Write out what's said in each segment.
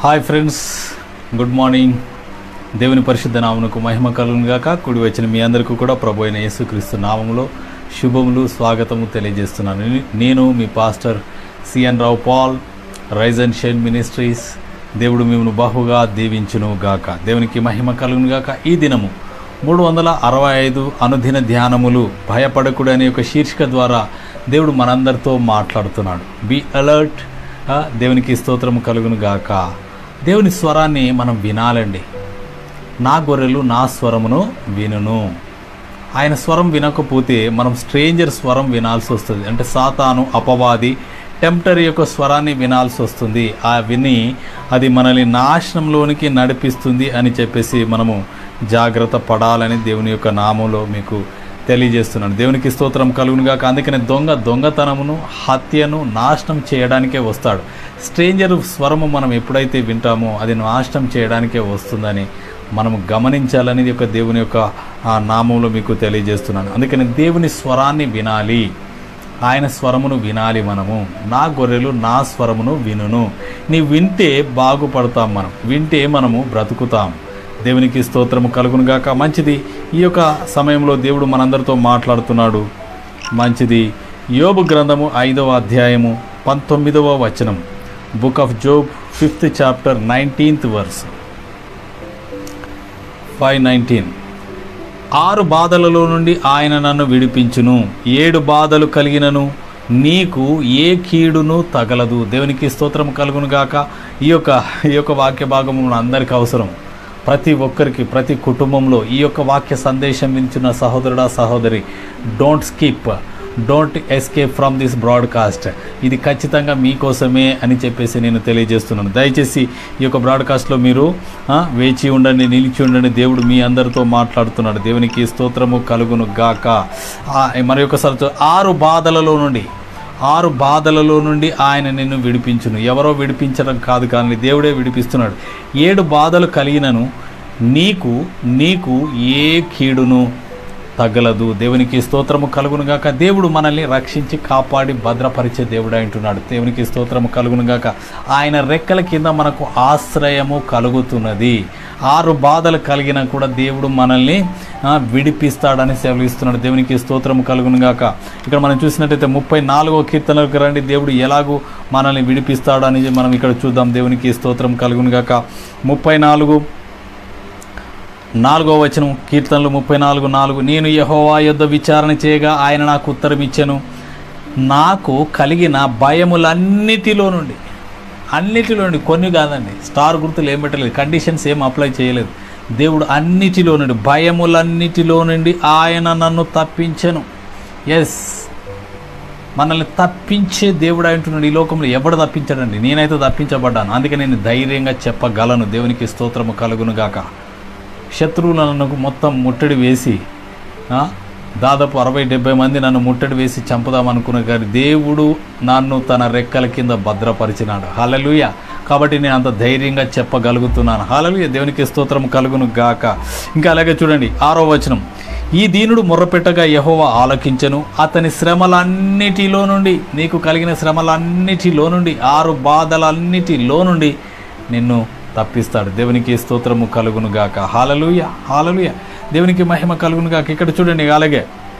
hi friends good morning దేవుని పరిశుద్ధ నామమునకు మహిమ కలుగును గాక కూడి వచ్చిన మీ అందరికీ కూడా ప్రభు అయిన యేసుక్రీస్తు నామములో శుభములు స్వాగతము తెలియజేస్తున్నాను నే- నేను మీ pastor C N Rao Paul rise and shine ministries దేవుడు మిమ్మల్ని బహుగా దీవించును గాక దేవునికి మహిమ కలుగును గాక ఈ దినము మూడు వందల అరవై ఐదు అనుదిన ధ్యానములు భయపడకుడు అనే ఒక శీర్షిక ద్వారా దేవుడు మనందరితో మాట్లాడుతున్నాడు బి అలర్ట్ దేవునికి స్తోత్రము కలుగును గాక దేవుని స్వరాన్ని మనం వినాలండి నా గొర్రెలు నా స్వరమును వినును ఆయన స్వరం వినకపోతే మనం స్ట్రేంజర్ స్వరం వినాల్సి వస్తుంది అంటే సాతాను అపవాది టెంప్టర్ యొక్క స్వరాన్ని వినాల్సి వస్తుంది ఆ విని అది మనల్ని నాశనంలోనికి నడిపిస్తుంది అని చెప్పేసి మనము జాగ్రత్త పడాలని దేవుని యొక్క నామంలో మీకు తెలియజేస్తున్నాను దేవునికి స్తోత్రం కలుగునుగాక అందుకనే దొంగ దొంగతనమును హత్యను నాశనం చేయడానికే వస్తాడు స్ట్రేంజర్ స్వరము మనం ఎప్పుడైతే వింటామో అది నాశనం చేయడానికే వస్తుందని మనము గమనించాలనేది ఒక దేవుని యొక్క ఆ నామంలో మీకు తెలియజేస్తున్నాను అందుకని దేవుని స్వరాన్ని వినాలి ఆయన స్వరమును వినాలి మనము నా గొర్రెలు నా స్వరమును వినును నీ వింటే బాగుపడతాం మనం వింటే మనము బ్రతుకుతాం దేవునికి స్తోత్రము కలుగునుగాక మంచిది ఈ యొక్క సమయంలో దేవుడు మనందరితో మాట్లాడుతున్నాడు మంచిది యోబు గ్రంథము ఐదవ అధ్యాయము పంతొమ్మిదవ వచనం book of Job fifth chapter nineteenth verse five nineteen ఆరు బాధలలో నుండి ఆయన నన్ను విడిపించును ఏడు బాధలు కలిగినను నీకు ఏ కీడును తగలదు దేవునికి స్తోత్రం కలుగును గాక ఈ యొక్క ఈ యొక్క వాక్య భాగము మన అందరికీ అవసరం ప్రతి ఒక్కరికి ప్రతి కుటుంబంలో ఈ యొక్క వాక్య సందేశం వించున్న సహోదరుడా సహోదరి don't skip don't escape from this broadcast ఇది ఖచ్చితంగా మీకోసమే అని చెప్పేసి నేను తెలియజేస్తున్నాను దయచేసి ఈ యొక్క బ్రాడ్కాస్ట్లో మీరు ఆ, వేచి ఉండండి నిలిచి ఉండండి దేవుడు మీ అందరితో మాట్లాడుతున్నాడు దేవునికి స్తోత్రము కలుగును గాక ఆ, మరి ఒకసారి చూ- ఆరు బాధలలో నుండి ఆరు బాధలలో నుండి ఆయన నిన్ను విడిపించును ఎవరో విడిపించడం కాదు కానీ దేవుడే విడిపిస్తున్నాడు ఏడు బాధలు కలిగినను నీకు నీకు ఏ కీడును తగలదు దేవునికి స్తోత్రము కలుగునుగాక దేవుడు మనల్ని రక్షించి కాపాడి భద్రపరిచే దేవుడు అంటున్నాడు దేవునికి స్తోత్రము కలుగునుగాక ఆయన రెక్కల కింద మనకు ఆశ్రయము కలుగుతున్నది ఆరు బాధలు కలిగినా కూడా దేవుడు మనల్ని ఆ, విడిపిస్తాడని సెలవిస్తున్నాడు దేవునికి స్తోత్రము కలుగునుగాక ఇక్కడ మనం చూసినట్టయితే ముప్పై నాలుగో కీర్తనలకు రండి దేవుడు ఎలాగూ మనల్ని విడిపిస్తాడు అని మనం ఇక్కడ చూద్దాం దేవునికి స్తోత్రం కలుగునుగాక ముప్పై నాలుగు నాలుగో వచనం కీర్తనలు ముప్పై నాలుగు నాలుగు నేను యహోవా యొద్ద విచారణ చేయగా ఆయన నాకు ఉత్తరం ఇచ్చాను నాకు కలిగిన భయములన్నిటిలో నుండి అన్నిటిలో నుండి కొన్ని కాదండి స్టార్ గుర్తులు ఏం పెట్టలేదు కండిషన్స్ ఏం అప్లై చేయలేదు దేవుడు అన్నిటిలో నుండి భయములన్నిటిలో నుండి ఆయన నన్ను తప్పించెను ఎస్ మనల్ని తప్పించే దేవుడు అంటున్నాడు ఈ లోకంలో ఎవడు తప్పించాడండి నేనైతే తప్పించబడ్డాను అందుకే నేను ధైర్యంగా చెప్పగలను దేవునికి స్తోత్రము కలుగును గాక శత్రువులను మొత్తం ముట్టడి వేసి ఆ, దాదాపు అరవై డెబ్బై మంది నన్ను ముట్టడి వేసి చంపుదామనుకున్న కానీ దేవుడు నన్ను తన రెక్కల కింద భద్రపరిచినాడు హలలుయ కాబట్టి నేను అంత ధైర్యంగా చెప్పగలుగుతున్నాను హలలుయ దేవునికి స్తోత్రం కలుగును గాక ఇంకా అలాగే చూడండి ఆరో వచనం ఈ దీనుడు మొర్రపెట్టగా యహోవా ఆలకించను అతని శ్రమలన్నిటిలో నుండి నీకు కలిగిన శ్రమలన్నిటిలో నుండి ఆరు బాధలన్నిటిలో నుండి నిన్ను తప్పిస్తాడు దేవునికి స్తోత్రము కలుగును గాక హాలలుయ హాలలుయ దేవునికి మహిమ కలుగును గాక ఇక్కడ చూడండి అలాగే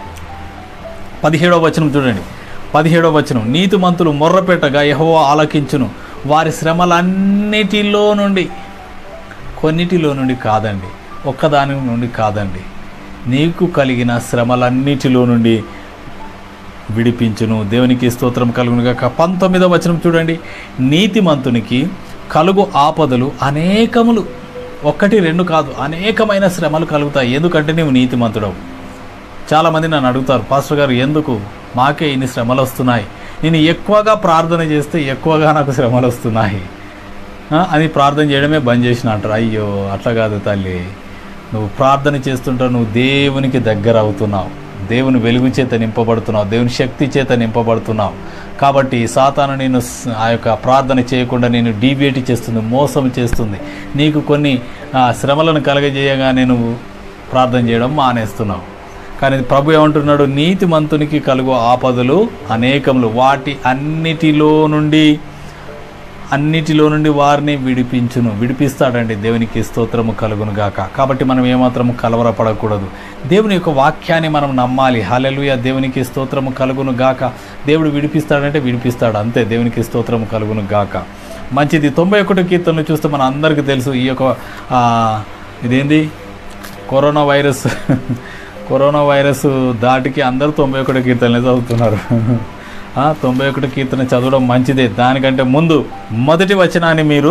పదిహేడవ వచనం చూడండి పదిహేడవ వచనం నీతిమంతులు మొర్రపెట్టగా యహోవా ఆలకించును వారి శ్రమలన్నిటిలో నుండి కొన్నిటిలో నుండి కాదండి ఒక్కదాని నుండి కాదండి నీకు కలిగిన శ్రమలన్నిటిలో నుండి విడిపించును దేవునికి స్తోత్రం కలుగునుగాక పంతొమ్మిదవ వచనం చూడండి నీతిమంతునికి కలుగు ఆపదలు అనేకములు ఒక్కటి రెండు కాదు అనేకమైన శ్రమలు కలుగుతాయి ఎందుకంటే నీవు నీతిమంతుడవు చాలామంది నన్ను అడుగుతారు పాస్టర్ గారు ఎందుకు మాకే ఇన్ని శ్రమలు వస్తున్నాయి నేను ఎక్కువగా ప్రార్థన చేస్తే ఎక్కువగా నాకు శ్రమలు వస్తున్నాయి ఆ, అని ప్రార్థన చేయడమే బంద్ చేసిన అంటారు అయ్యో అట్లా కాదు తల్లి నువ్వు ప్రార్థన చేస్తుంటే నువ్వు దేవునికి దగ్గర అవుతున్నావు దేవుని వెలుగు చేత నింపబడుతున్నావు దేవుని శక్తి చేత నింపబడుతున్నావు కాబట్టి సాతాను నేను స్- ఆ యొక్క ప్రార్థన చేయకుండా నేను డీవియేట్ చేస్తుంది మోసం చేస్తుంది నీకు కొన్ని ఆ, శ్రమలను కలగజేయగానే నువ్వు ప్రార్థన చేయడం మానేస్తున్నావు కానీ ప్రభు ఏమంటున్నాడు నీతిమంతునికి కలుగు ఆపదలు అనేకములు వాటి అన్నిటిలో నుండి అన్నిటిలో నుండి వారిని విడిపించును విడిపిస్తాడండి దేవునికి స్తోత్రము కలుగును గాక కాబట్టి మనం ఏమాత్రము కలవరపడకూడదు దేవుని యొక్క వాక్యాన్ని మనం నమ్మాలి హలెలుయ దేవునికి స్తోత్రము కలుగును గాక దేవుడు విడిపిస్తాడంటే విడిపిస్తాడు అంతే దేవునికి స్తోత్రము కలుగును గాక మంచిది తొంభై ఒకటి కీర్తనలు చూస్తే మన అందరికీ తెలుసు ఈ యొక్క ఆ, ఇదేంది కరోనా వైరస్ కరోనా వైరస్ దాటికి అందరూ తొంభై ఒకటి కీర్తనలే చదువుతున్నారు ఆ, తొంభై ఒకటి కీర్తన చదవడం మంచిదే దానికంటే ముందు మొదటి వచనాన్ని మీరు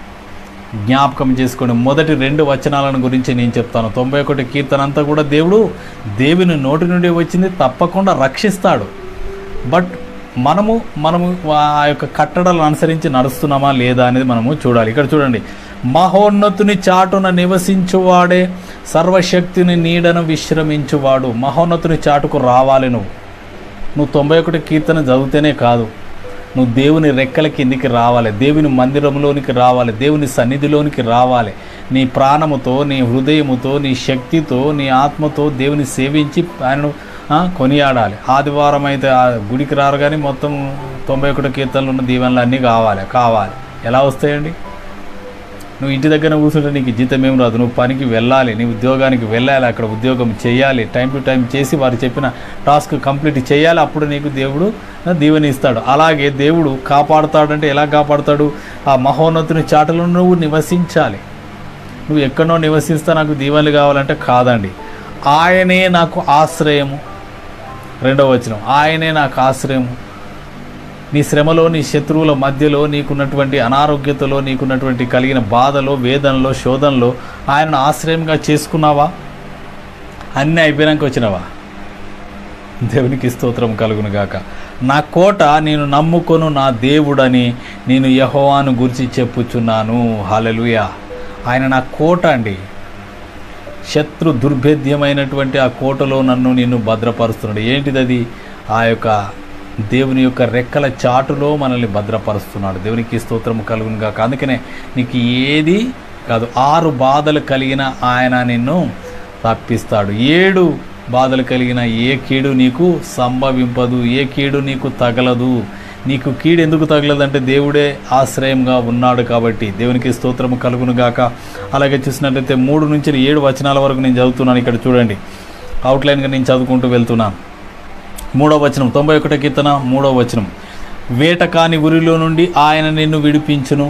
జ్ఞాపకం చేసుకోండి మొదటి రెండు వచనాలను గురించి నేను చెప్తాను తొంభై ఒకటి కీర్తన అంతా కూడా దేవుడు దేవుని నోటి నుండి వచ్చింది తప్పకుండా రక్షిస్తాడు బట్ మనము మనము ఆ యొక్క కట్టడలను అనుసరించి నడుస్తున్నామా లేదా అనేది మనము చూడాలి ఇక్కడ చూడండి మహోన్నతుని చాటున నివసించువాడే సర్వశక్తిని నీడను విశ్రమించువాడు మహోన్నతుని చాటుకు రావాలి నువ్వు నువ్వు తొంభై ఒకటి కీర్తన చదివితేనే కాదు నువ్వు దేవుని రెక్కల కిందికి రావాలి దేవుని మందిరంలోనికి రావాలి దేవుని సన్నిధిలోనికి రావాలి నీ ప్రాణముతో నీ హృదయముతో నీ శక్తితో నీ ఆత్మతో దేవుని సేవించి ఆయనను ఆ, కొనియాడాలి ఆదివారం అయితే ఆ గుడికి రారు కానీ మొత్తం తొంభై ఒకటి కీర్తనలు ఉన్న దీవెనలు అన్నీ కావాలి కావాలి ఎలా వస్తాయండి నువ్వు ఇంటి దగ్గర కూర్చుంటే నీకు జీతం ఏం రాదు నువ్వు పనికి వెళ్ళాలి నీ ఉద్యోగానికి వెళ్ళాలి అక్కడ ఉద్యోగం చేయాలి టైం టు టైం చేసి వారు చెప్పిన టాస్క్ కంప్లీట్ చేయాలి అప్పుడు నీకు దేవుడు ఆ, దీవెన ఇస్తాడు అలాగే దేవుడు కాపాడుతాడంటే ఎలా కాపాడుతాడు ఆ మహోన్నతుని చాటలో నువ్వు నివసించాలి నువ్వు ఎక్కడో నివసిస్తా నాకు దీవెనలు కావాలంటే కాదండి ఆయనే నాకు ఆశ్రయము రెండవ వచనం ఆయనే నాకు ఆశ్రయము నీ శ్రమలో నీ శత్రువుల మధ్యలో నీకున్నటువంటి అనారోగ్యతలో నీకున్నటువంటి కలిగిన బాధలో వేదనలో శోధనలో ఆయనను ఆశ్రయంగా చేసుకున్నావా అన్నీ అయిపోయినాక వచ్చినావా దేవునికి స్తోత్రం కలుగును గాక నా కోట నేను నమ్ముకొను నా దేవుడని నేను యహోవాను గురించి చెప్పుచున్నాను హల్లెలూయ ఆయన నా కోట అండి శత్రు దుర్భేద్యమైనటువంటి ఆ కోటలో నన్ను నిన్ను భద్రపరుస్తున్నాడు ఏంటిది అది ఆ యొక్క దేవుని యొక్క రెక్కల చాటులో మనల్ని భద్రపరుస్తున్నాడు దేవునికి స్తోత్రము కలుగును గాక అందుకనే నీకు ఏది కాదు ఆరు బాధలు కలిగిన ఆయన నిన్ను తప్పిస్తాడు ఏడు బాధలు కలిగిన ఏ కీడు నీకు సంభవింపదు ఏ కీడు నీకు తగలదు నీకు కీడు ఎందుకు తగలదంటే దేవుడే ఆశ్రయంగా ఉన్నాడు కాబట్టి దేవునికి స్తోత్రము కలుగును గాక అలాగే చూసినట్లయితే మూడు నుంచి ఏడు వచనాల వరకు నేను చదువుతున్నాను ఇక్కడ చూడండి అవుట్లైన్గా నేను చదువుకుంటూ వెళ్తున్నాను మూడవ వచనం తొంభై ఒకటో కీర్తన మూడవ వచనం వేట కాని ఉరిలో నుండి ఆయన నిన్ను విడిపించును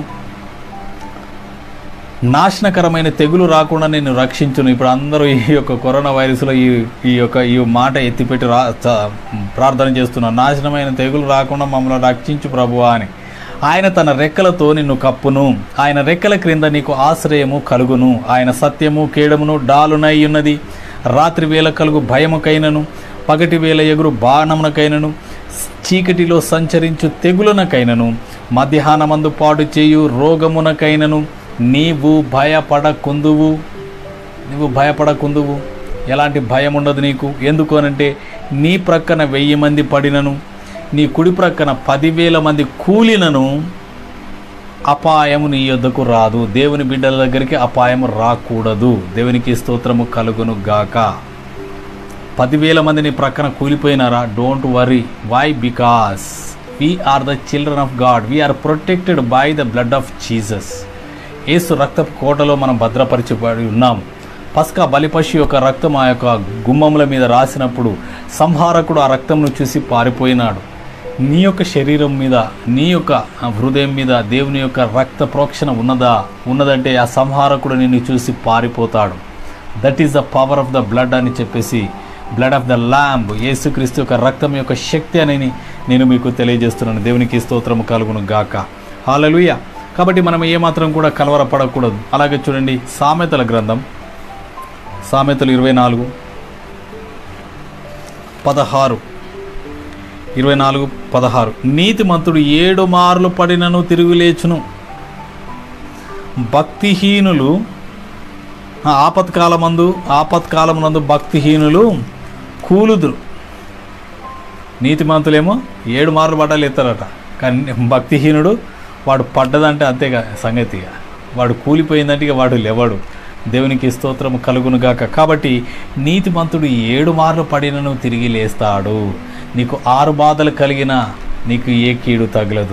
నాశనకరమైన తెగులు రాకుండా నేను రక్షించును ఇప్పుడు అందరూ ఈ యొక్క కరోనా వైరస్లో ఈ ఈ యొక్క ఈ మాట ఎత్తిపెట్టి రా చ- ప్రార్థన చేస్తున్నారు నాశనమైన తెగులు రాకుండా మమ్మల్ని రక్షించు ప్రభువా అని ఆయన తన రెక్కలతో నిన్ను కప్పును ఆయన రెక్కల క్రింద నీకు ఆశ్రయము కలుగును ఆయన సత్యము కేడమును డాలునై ఉన్నది రాత్రి వేళ కలుగు భయముకైనను పగటి వేళ ఎగురు బాణమునకైనను చీకటిలో సంచరించు తెగులునకైనను మధ్యాహ్నమందు పాడు చేయు రోగమునకైనను నీవు భయపడకుందువు నువ్వు భయపడకుందువు ఎలాంటి భయం ఉండదు నీకు ఎందుకు అనంటే నీ ప్రక్కన వెయ్యి మంది పడినను నీ కుడి ప్రక్కన పదివేల మంది కూలినను అపాయము నీ యొద్దకు రాదు దేవుని బిడ్డల దగ్గరికి అపాయము రాకూడదు దేవునికి స్తోత్రము కలుగును గాక పదివేల మంది నీ ప్రక్కన కూలిపోయినారా don't worry why because we are the children of God we are protected by the blood of Jesus యేసు రక్తపు కోటలో మనం భద్రపరిచబడి ఉన్నాము పస్కా బలిపశు యొక్క రక్తం ఆ యొక్క గుమ్మముల మీద రాసినప్పుడు సంహారకుడు ఆ రక్తంను చూసి పారిపోయినాడు నీ యొక్క శరీరం మీద నీ యొక్క హృదయం మీద దేవుని యొక్క రక్త ప్రోక్షణ ఉన్నదా ఉన్నదంటే ఆ సంహారకుడు నిన్ను చూసి పారిపోతాడు that is the power of the blood అని చెప్పేసి బ్లడ్ ఆఫ్ ద ల్యాంబ్ యేసుక్రీస్తు యొక్క రక్తం యొక్క శక్తి అని నేను మీకు తెలియజేస్తున్నాను దేవునికి స్తోత్రము కలుగును గాక హాలలుయ కాబట్టి మనం ఏమాత్రం కూడా కలవరపడకూడదు అలాగే చూడండి సామెతల గ్రంథం సామెతలు ఇరవై నాలుగు పదహారు ఇరవై నాలుగు పదహారు నీతిమంతుడు ఏడు మార్లు పడినను తిరుగులేచును భక్తిహీనులు ఆ, ఆపత్కాలమందు ఆపత్కాలమునందు భక్తిహీనులు కూలుదురు నీతిమంతులేమో ఏడు మార్లు పడ్డాలు ఎత్తారట కానీ భక్తిహీనుడు వాడు పడ్డదంటే అంతేగా సంగతిగా వాడు కూలిపోయిందంటే ఇక వాడు లేవాడు దేవునికి స్తోత్రము కలుగునుగాక కాబట్టి నీతిమంతుడు ఏడు మార్లు పడినను తిరిగి లేస్తాడు నీకు ఆరు బాధలు కలిగిన నీకు ఏ కీడు తగలదు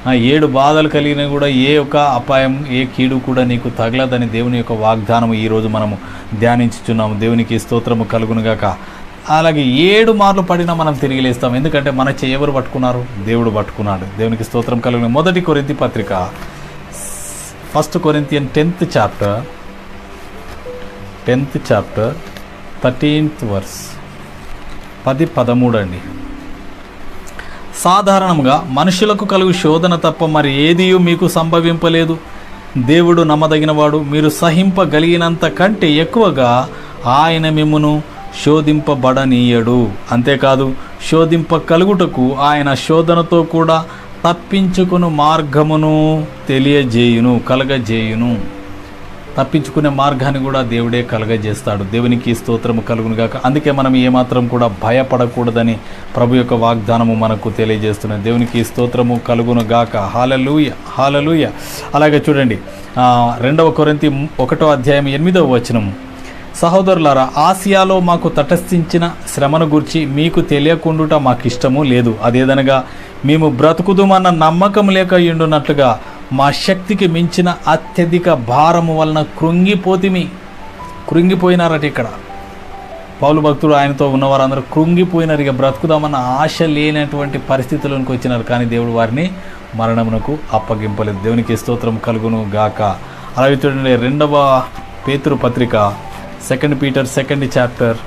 ఆ ఏడు బాధలు కలిగిన కూడా ఏ ఒక్క అపాయం ఏ కీడు కూడా నీకు తగలదని దేవుని యొక్క వాగ్దానం ఈరోజు మనము ధ్యానించుచున్నాము దేవునికి స్తోత్రము కలుగునుగాక అలాగే ఏడు మార్లు పడినా మనం తిరిగి లేస్తాం ఎందుకంటే మన చెయ్యి ఎవరు పట్టుకున్నారు దేవుడు పట్టుకున్నాడు దేవునికి స్తోత్రం కలుగును మొదటి కొరింతి పత్రిక first Corinthian tenth chapter tenth chapter thirteenth verse పది పదమూడు అండి సాధారణంగా మనుషులకు కలుగు శోధన తప్ప మరి ఏదియూ మీకు సంభవింపలేదు దేవుడు నమ్మదగినవాడు మీరు సహింపగలిగినంత కంటే ఎక్కువగా ఆయన మిమ్మును శోధింపబడనీయడు అంతేకాదు శోధింప కలుగుటకు ఆయన శోధనతో కూడా తప్పించుకుని మార్గమును తెలియజేయును కలగజేయును తప్పించుకునే మార్గాన్ని కూడా దేవుడే కలగజేస్తాడు దేవునికి స్తోత్రము కలుగును గాక అందుకే మనం ఏమాత్రం కూడా భయపడకూడదని ప్రభు యొక్క వాగ్దానము మనకు తెలియజేస్తున్నది దేవునికి స్తోత్రము కలుగును గాక హాలలుయ హాలలుయ అలాగే చూడండి ఆ, రెండవ కొరింతి ఒకటో అధ్యాయం ఎనిమిదవ వచనము సహోదరులారా ఆసియాలో మాకు తటస్థించిన శ్రమను గురించి మీకు తెలియకుండుట మాకు ఇష్టము లేదు అదేదనగా మేము బ్రతుకుదుమన్న నమ్మకం లేక ఉండునట్లుగా మా శక్తికి మించిన అత్యధిక భారము వలన కృంగిపోతిమి కృంగిపోయినారట ఇక్కడ పౌలు భక్తుడు ఆయనతో ఉన్నవారందరూ కృంగిపోయినారు ఇక బ్రతుకుదామన్న ఆశ లేనటువంటి పరిస్థితుల్లోకి వచ్చినారు కానీ దేవుడు వారిని మరణమునకు అప్పగింపలేదు దేవునికి స్తోత్రం కలుగును గాక అలాగే చూడండి రెండవ పేతురు పత్రిక సెకండ్ పీటర్ సెకండ్ చాప్టర్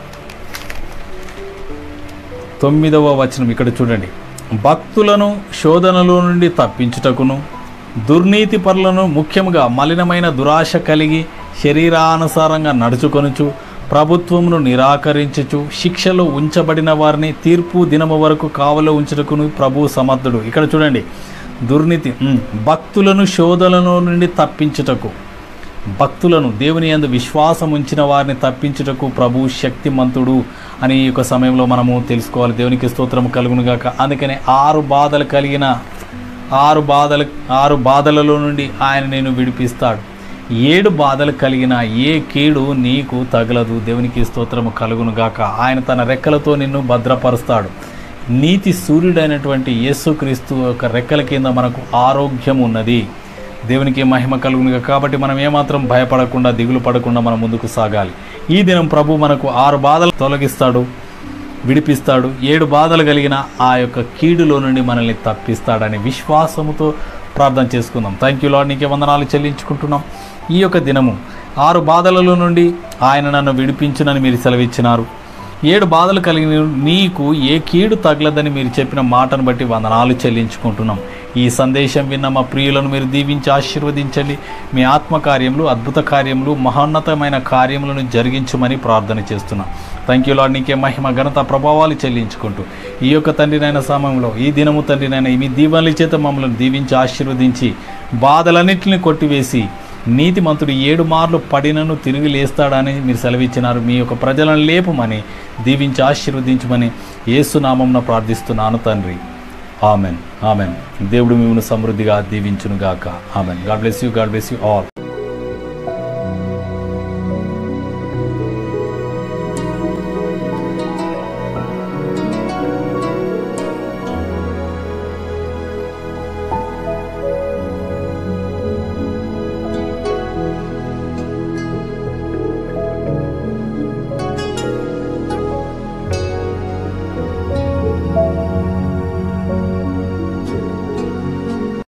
తొమ్మిదవ వచనం ఇక్కడ చూడండి భక్తులను శోధనలో నుండి తప్పించుటకును దుర్నీతి పరులను ముఖ్యంగా మలినమైన దురాశ కలిగి శరీరానుసారంగా నడుచుకొనుచు ప్రభుత్వమును నిరాకరించుచు శిక్షలో ఉంచబడిన వారిని తీర్పు దినము వరకు కావలో ఉంచుటకును ప్రభు సమర్థుడు ఇక్కడ చూడండి దుర్నీతి ఉమ్, భక్తులను శోధనలో నుండి తప్పించుటకు భక్తులను దేవుని యందు విశ్వాసం ఉంచిన వారిని తప్పించుటకు ప్రభు శక్తిమంతుడు అని ఈ యొక్క సమయంలో మనము తెలుసుకోవాలి దేవునికి స్తోత్రం కలుగునుగాక అందుకనే ఆరు బాధలు కలిగిన ఆరు బాధలు ఆరు బాధలలో నుండి ఆయన నేను విడిపిస్తాడు ఏడు బాధలు కలిగిన ఏ కీడు నీకు తగలదు దేవునికి స్తోత్రము కలుగునుగాక ఆయన తన రెక్కలతో నిన్ను భద్రపరుస్తాడు నీతి సూర్యుడైనటువంటి యేసుక్రీస్తు యొక్క రెక్కల కింద మనకు ఆరోగ్యం ఉన్నది దేవునికి మహిమ కలుగునుగా కాబట్టి మనం ఏమాత్రం భయపడకుండా దిగులు పడకుండా మనం ముందుకు సాగాలి ఈ దినం ప్రభు మనకు ఆరు బాధలు తొలగిస్తాడు విడిపిస్తాడు ఏడు బాధలు కలిగిన ఆ యొక్క కీడులో నుండి మనల్ని తప్పిస్తాడని విశ్వాసముతో ప్రార్థన చేసుకుందాం థ్యాంక్ యూ లాడ్ నీకే వందనాలు చెల్లించుకుంటున్నాం ఈ యొక్క దినము ఆరు బాధలలో నుండి ఆయన నన్ను విడిపించునని మీరు సెలవిచ్చినారు ఏడు బాధలు కలిగిన నీకు ఏ కీడు తగలదని మీరు చెప్పిన మాటను బట్టి వందనాలు చెల్లించుకుంటున్నాం ఈ సందేశం విన్న మా ప్రియులను మీరు దీవించి ఆశీర్వదించండి మీ ఆత్మకార్యములు అద్భుత కార్యములు మహోన్నతమైన కార్యములను జరిగించమని ప్రార్థన చేస్తున్నాం థ్యాంక్ యూ లాడ్ నీకే మహిమ ఘనత ప్రభావాలు చెల్లించుకుంటూ ఈ యొక్క తండ్రినైన సమయంలో ఈ దినము తండ్రినైనా మీ దీవెనల చేత మమ్మల్ని దీవించి ఆశీర్వదించి బాధలన్నింటిని కొట్టివేసి నీతిమంతుడు ఏడు మార్లు పడినను తిరిగి లేస్తాడని మీరు సెలవిచ్చినారు మీ యొక్క ప్రజలను లేపమని దీవించి ఆశీర్వదించమని ఏసునామంన ప్రార్థిస్తున్నాను తండ్రి ఆమెన్ ఆమెన్ దేవుడు మిమ్మల్ని సమృద్ధిగా దీవించునుగాక amen God bless you God bless you all